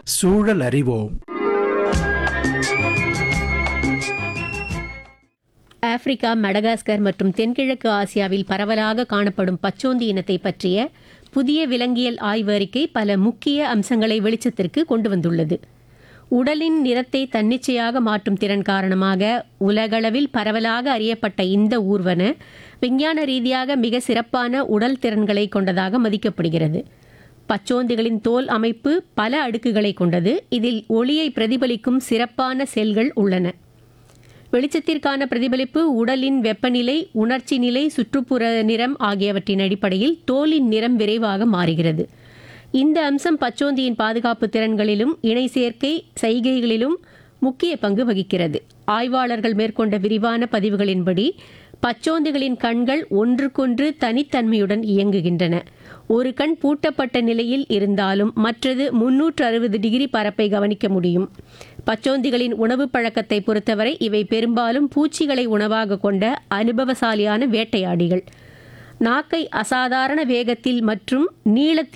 சூழல் அறிவோம் Africa Madagascar மற்றும் தென்கிழக்கு ஆசியாவில் பரவலாக காணப்படும் பச்சோந்தி இனத்தை பற்றிய புதிய விலங்கியல் ஆய்வறிக்கை பல முக்கிய அம்சங்களை வெளிச்சத்திற்கு கொண்டு வந்துள்ளது உடலின் நிறத்தை தன்னிச்சையாக மாற்றும் திறன் காரணமாக உலகளவில் பரவலாக அறியப்பட்ட இந்த ஊர்வன விஞ்ஞான ரீதியாக மிக சிறப்பான உடல் திறன்களை கொண்டதாக மதிக்கப்படுகிறது பச்சோந்திகளின் தோல் அமைப்பு பல அடுக்குகளை கொண்டது இதில் ஒளியை பிரதிபலிக்கும் சிறப்பான செல்கள் உள்ளன வெளிச்சத்திற்கான பிரதிபலிப்பு உடலின் வெப்பநிலை உணர்ச்சி நிலை சுற்றுப்புற நிறம் ஆகியவற்றின் அடிப்படையில் தோலின் நிறம் விரைவாக மாறுகிறது இந்த அம்சம் பச்சோந்தியின் பாதுகாப்பு திறன்களிலும் இணை சேர்க்கை செய்கைகளிலும் முக்கிய பங்கு வகிக்கிறது ஆய்வாளர்கள் மேற்கொண்ட விரிவான பதிவுகளின்படி பச்சோந்திகளின் கண்கள் ஒன்றுக்கொன்று தனித்தன்மையுடன் இயங்குகின்றன ஒரு கண் பூட்டப்பட்ட நிலையில் இருந்தாலும் மற்றது முன்னூற்று அறுபது டிகிரி பரப்பை கவனிக்க முடியும் பச்சோந்திகளின் உணவு பழக்கத்தை பொறுத்தவரை இவை பெரும்பாலும் பூச்சிகளை உணவாக கொண்ட அனுபவசாலியான வேட்டையாடிகள் நாக்கை அசாதாரண வேகத்தில் மற்றும் நீளத்தில்